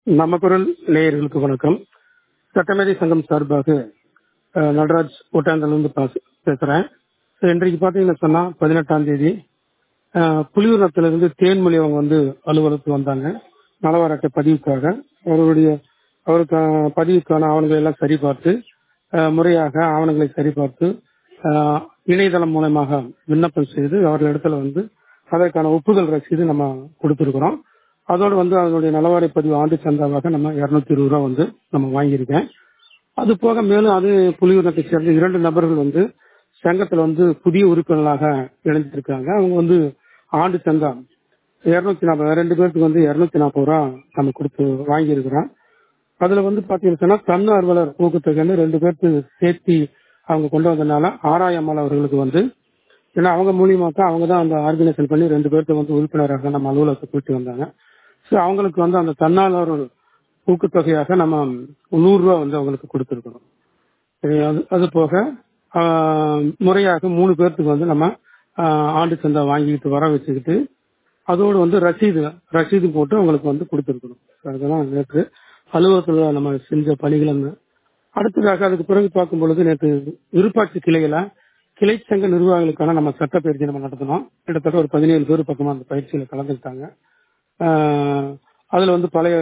நம்ம குரல் நேயர்களுக்கு வணக்கம் சட்டமேதை சங்கம் சார்பாக அஹ், நடராஜ் ஒட்டாந்தலிருந்து பேச- பேசுறேன் So, இன்றைக்கு பாத்தீங்கன்னா சொன்னா பதினெட்டாம் தேதி அஹ், புலியூரத்திலிருந்து தேன்மொழி அவங்க வந்து அலுவலகத்துக்கு வந்தாங்க நலவார அட்டை பதிவுக்காக அவருடைய அவருக்கு அஹ், பதிவுக்கான ஆவணங்களை எல்லாம் சரிபார்த்து அஹ், முறையாக ஆவணங்களை சரிபார்த்து அஹ், இணையதளம் மூலமாக விண்ணப்பம் செய்து அவர்கள் இடத்துல வந்து அதற்கான ஒப்புதல் ரசீது நம்ம கொடுத்திருக்கிறோம் அதோடு வந்து அதனுடைய நலவாரி பதிவு ஆண்டு சந்தாவாக நம்ம இருநூத்தி இருபது ரூபா வந்து நம்ம வாங்கியிருக்கேன் அது போக மேலும் அது புலியூரத்தை சேர்ந்த இரண்டு நபர்கள் வந்து சங்கத்துல வந்து புதிய உறுப்பினர்களாக இணைஞ்சிருக்காங்க அவங்க வந்து ஆண்டு சந்தா இருநூத்தி நாற்பது ரெண்டு பேருக்கு வந்து இருநூத்தி நாற்பது ரூபா நம்ம கொடுத்து வாங்கியிருக்கிறோம் அதுல வந்து பாத்தீங்கன்னா சொன்னா தன்னார்வலர் ஊக்கத்தொகைன்னு ரெண்டு பேருக்கு சேர்த்து அவங்க கொண்டு வந்ததுனால ஆராயம்மாள் அவர்களுக்கு வந்து ஏன்னா அவங்க மூலியமா தான் அவங்க தான் அந்த ஆர்கனைசேஷன் பண்ணி ரெண்டு பேர்த்த வந்து உறுப்பினராக நம்ம அலுவலகத்தை கூட்டி வந்தாங்க ஸோ அவங்களுக்கு வந்து அந்த தன்னார்வலர் ஊக்கத்தொகையாக நம்ம நூறு ரூபா வந்து அவங்களுக்கு கொடுத்துருக்கணும் சரி, அது அது போக ஆஹ், முறையாக மூணு பேர்த்துக்கு வந்து நம்ம ஆஹ், ஆண்டு சந்தா வாங்கிட்டு வர வச்சுக்கிட்டு அதோடு வந்து ரசீது ரசீது போட்டு அவங்களுக்கு வந்து கொடுத்துருக்கணும் அதெல்லாம் நேற்று அலுவலகத்தில் நம்ம செஞ்ச பணிகள் என்ன. அடுத்ததாக அதுக்கு பிறகு பார்க்கும் பொழுது நேற்று விருப்பாட்சி கிளையில கிளை சங்க நிர்வாகிகளுக்கான நம்ம சட்ட பயிற்சி நம்ம நடத்தினோம் கிட்டத்தட்ட ஒரு பதினேழு பேர் பக்கமா அந்த பயிற்சியில கலந்துக்கிட்டாங்க ஆஹ் அதுல வந்து பழைய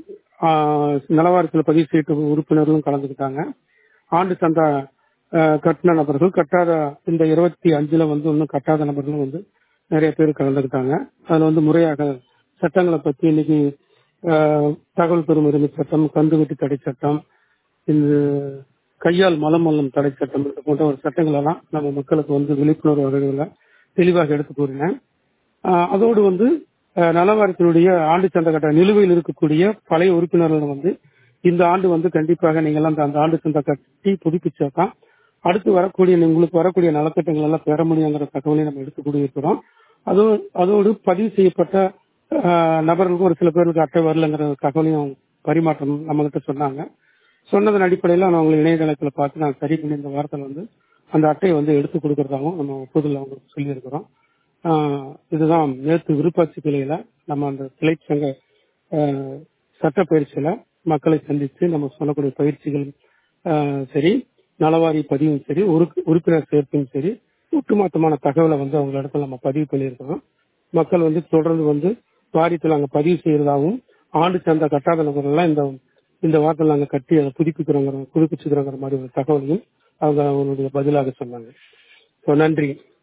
ஆஹ் நலவாரத்தில் பதிவு செய்யப்பட்ட உறுப்பினர்களும் கலந்துக்கிட்டாங்க ஆண்டு சந்தா ஆஹ் கட்டின நபர்கள் கட்டாத இந்த இருபத்தி அஞ்சுல வந்து இன்னும் கட்டாத நபர்களும் வந்து நிறைய பேர் கலந்துக்கிட்டாங்க அதுல வந்து முறையாக சட்டங்களை பத்தி இன்னைக்கு ஆஹ் தகவல் பெறும் உரிமை சட்டம் கந்து வெட்டி தடை சட்டம் இந்த கையால் மலம் மல்லம் தடை சட்டம் இது போன்ற ஒரு சட்டங்கள் எல்லாம் நம்ம மக்களுக்கு வந்து விழிப்புணர்வு வகைகளில் தெளிவாக எடுத்து கூறினேன் ஆஹ் அதோடு வந்து ஆஹ் நலவாரியத்தினுடைய ஆண்டு சந்த கட்ட நிலுவையில் இருக்கக்கூடிய பழைய உறுப்பினர்கள் வந்து இந்த ஆண்டு வந்து கண்டிப்பாக நீங்கள் எல்லாம் அந்த- அந்த ஆண்டு சந்த கட்டி புதுப்பிச்சாதான் அடுத்து வரக்கூடிய உங்களுக்கு வரக்கூடிய நலத்திட்டங்கள் எல்லாம் பெற முடியுங்கிற தகவலை நம்ம எடுத்து கூடியிருக்கிறோம் அதோடு அதோடு பதிவு செய்யப்பட்ட ஆஹ் நபர்களுக்கும் ஒரு சில பேருக்கு அட்டை வரலங்கிற தகவலையும் பரிமாற்றம் நம்ம கிட்ட சொன்னாங்க சொன்னதன் அடிப்படையில் நான் அவங்களை இணையதளத்தில் பார்த்து நான் சரி பண்ணி இந்த வாரத்தில் வந்து அந்த அட்டையை வந்து எடுத்து கொடுக்கறதாகவும் நம்ம ஒப்புதல் அவங்களுக்கு சொல்லியிருக்கிறோம் ஆஹ் இதுதான் நேற்று விருப்பாட்சி கிளையில நம்ம அந்த கிளை சங்க ஆஹ் சட்ட பயிற்சியில மக்களை சந்தித்து நம்ம சொல்லக்கூடிய பயிற்சிகள் ஆஹ் சரி நலவாரி பதிவும் சரி உறுப்பு- உறுப்பினர் சேர்ப்பும் சரி ஒட்டுமொத்தமான தகவலை வந்து அவங்க இடத்துல நம்ம பதிவு பண்ணியிருக்கிறோம் மக்கள் வந்து தொடர்ந்து வந்து வாரியத்தில் அங்க பதிவு செய்யறதாகவும் ஆண்டு சந்த கட்டாத நபர்கள் எல்லாம் இந்த இந்த வாரத்தில் நாங்க கட்டி அதை புதுப்பிக்கிறோங்கிற புதுப்பிச்சுக்கிறோங்கிற மாதிரி ஒரு தகவலையும் அவங்க அவங்களுடைய பதிலாக சொன்னாங்க So, நன்றி